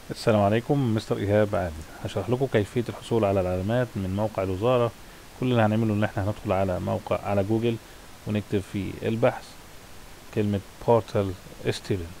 السلام عليكم مستر إيهاب عادل هشرح لكم كيفية الحصول على العلامات من موقع الوزارة كل اللي هنعمله ان احنا هندخل على موقع على جوجل ونكتب في البحث كلمة بورتال ستودنت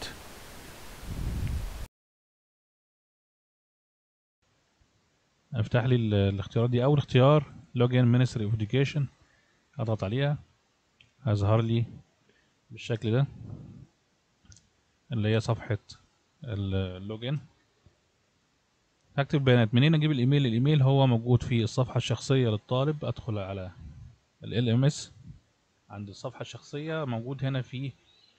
افتح لي ال- الاختيارات دي اول اختيار لوجين مينستري اوف education اضغط عليها هيظهر لي بالشكل ده اللي هي صفحة ال- اللوجين هكتب بيانات منين اجيب الايميل الايميل هو موجود في الصفحة الشخصية للطالب ادخل على ال LMS عند الصفحة الشخصية موجود هنا في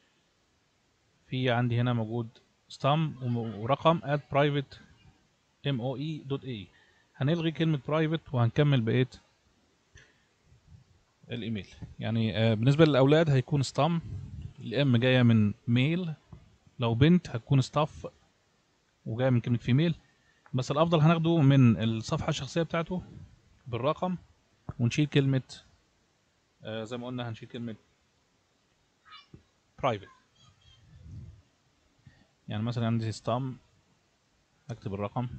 في عندي هنا موجود ستام ورقم at private moe.a هنلغي كلمة private وهنكمل بقية الايميل يعني آه، بالنسبة للاولاد هيكون ستام الام جاية من ميل لو بنت هتكون ستاف وجاية من كلمة فيميل بس الافضل هناخده من الصفحة الشخصية بتاعته بالرقم ونشيل كلمة آه زي ما قلنا هنشيل كلمة private يعني مثلا عندي ستام هكتب الرقم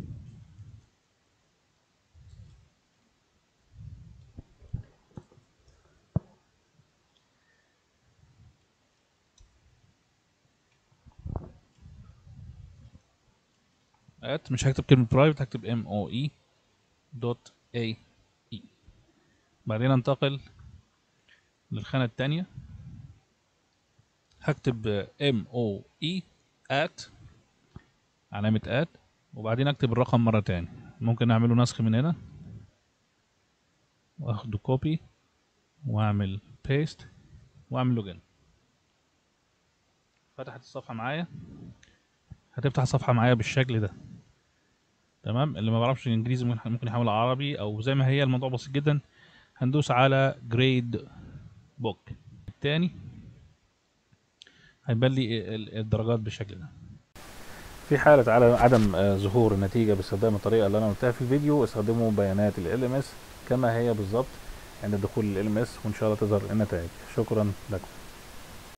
at مش هكتب كلمة private هكتب m o e dot a e بعدين انتقل للخانة التانية هكتب m o e at علامة at وبعدين اكتب الرقم مرة تاني ممكن اعمله نسخ من هنا واخده كوبي واعمل بيست واعمل لوجن فتحت الصفحة معايا هتفتح الصفحة معايا بالشكل ده تمام اللي ما بعرفش الانجليزي ممكن ممكن يحول عربي او زي ما هي الموضوع بسيط جدا هندوس على جريد بوك التاني هيبان لي ال- الدرجات بالشكل ده في حالة على عدم آه، ظهور النتيجة باستخدام الطريقة اللي أنا قلتها في الفيديو استخدموا بيانات ال LMS كما هي بالظبط عند دخول ال LMS وإن شاء الله تظهر النتائج شكرا لكم